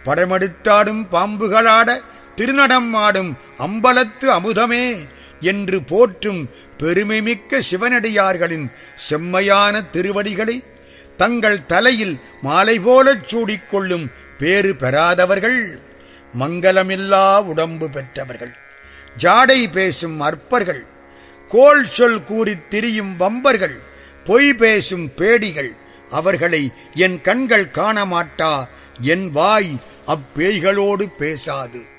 படமெடுத்தாடும் பாம்புகளாட திருநடம் ஆடும் அம்பலத்து அமுதமே என்று போற்றும் பெருமைமிக்க சிவனடியார்களின் செம்மையான திருவடிகளை தங்கள் தலையில் மாலை போலச் சூடிக்கொள்ளும் பேறு பெறாதவர்கள் மங்கலமில்லா உடம்பு பெற்றவர்கள் ஜாடை பேசும் அற்பர்கள் கோல் சொல் கூறித் திரியும் வம்பர்கள் பொய் பேசும் பேடிகள் அவர்களை என் கண்கள் காண மாட்டா என் வாய் அப்பேய்களோடு பேசாது